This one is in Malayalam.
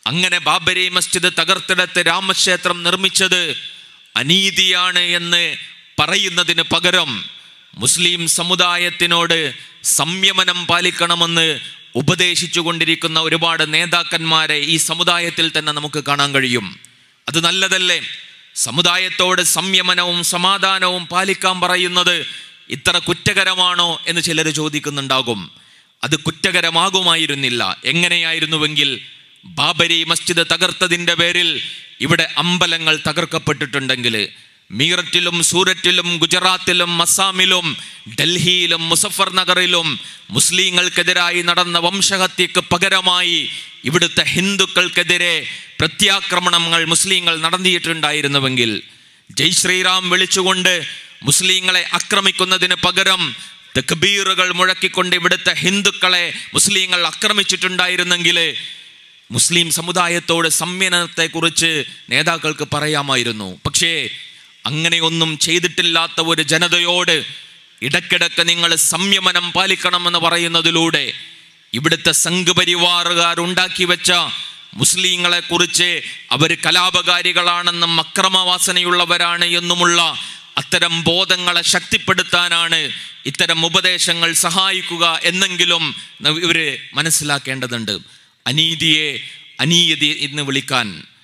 അങ്ങനെ ബാബരി മസ്ജിദ് തകർത്തെടുത്ത് രാമക്ഷേത്രം നിർമ്മിച്ചത് അനീതിയാണ് എന്ന് പറയുന്നതിന് പകരം മുസ്ലിം സമുദായത്തിനോട് സംയമനം പാലിക്കണമെന്ന് ഉപദേശിച്ചു കൊണ്ടിരിക്കുന്ന ഒരുപാട് നേതാക്കന്മാരെ ഈ സമുദായത്തിൽ തന്നെ നമുക്ക് കാണാൻ കഴിയും അത് നല്ലതല്ലേ സമുദായത്തോട് സംയമനവും സമാധാനവും പാലിക്കാൻ പറയുന്നത് ഇത്ര കുറ്റകരമാണോ എന്ന് ചിലർ ചോദിക്കുന്നുണ്ടാകും അത് കുറ്റകരമാകുമായിരുന്നില്ല എങ്ങനെയായിരുന്നുവെങ്കിൽ ബാബരി മസ്ജിദ് തകർത്തതിൻ്റെ പേരിൽ ഇവിടെ അമ്പലങ്ങൾ തകർക്കപ്പെട്ടിട്ടുണ്ടെങ്കിൽ മീററ്റിലും സൂററ്റിലും ഗുജറാത്തിലും അസാമിലും ഡൽഹിയിലും മുസഫർ നഗറിലും മുസ്ലിങ്ങൾക്കെതിരായി നടന്ന വംശഹത്യക്ക് പകരമായി ഇവിടുത്തെ ഹിന്ദുക്കൾക്കെതിരെ പ്രത്യാക്രമണങ്ങൾ മുസ്ലിങ്ങൾ നടത്തിയിട്ടുണ്ടായിരുന്നുവെങ്കിൽ ജയ് ശ്രീറാം വിളിച്ചുകൊണ്ട് മുസ്ലിങ്ങളെ ആക്രമിക്കുന്നതിന് പകരം തക്ബീറുകൾ മുഴക്കിക്കൊണ്ട് ഇവിടുത്തെ ഹിന്ദുക്കളെ മുസ്ലിങ്ങൾ ആക്രമിച്ചിട്ടുണ്ടായിരുന്നെങ്കിൽ മുസ്ലിം സമുദായത്തോട് സംയമനത്തെക്കുറിച്ച് നേതാക്കൾക്ക് പറയാമായിരുന്നു പക്ഷേ അങ്ങനെയൊന്നും ചെയ്തിട്ടില്ലാത്ത ഒരു ജനതയോട് ഇടയ്ക്കിടയ്ക്ക് നിങ്ങൾ സംയമനം പാലിക്കണമെന്ന് പറയുന്നതിലൂടെ ഇവിടുത്തെ സംഘപരിവാറുകാർ ഉണ്ടാക്കി വെച്ച മുസ്ലിങ്ങളെ കുറിച്ച് അവർ കലാപകാരികളാണെന്നും അക്രമവാസനയുള്ളവരാണ് എന്നുമുള്ള അത്തരം ബോധങ്ങളെ ശക്തിപ്പെടുത്താനാണ് ഇത്തരം ഉപദേശങ്ങൾ സഹായിക്കുക എന്നെങ്കിലും ഇവര് മനസ്സിലാക്കേണ്ടതുണ്ട് അനീതിയെ അനീതി എന്ന് വിളിക്കാൻ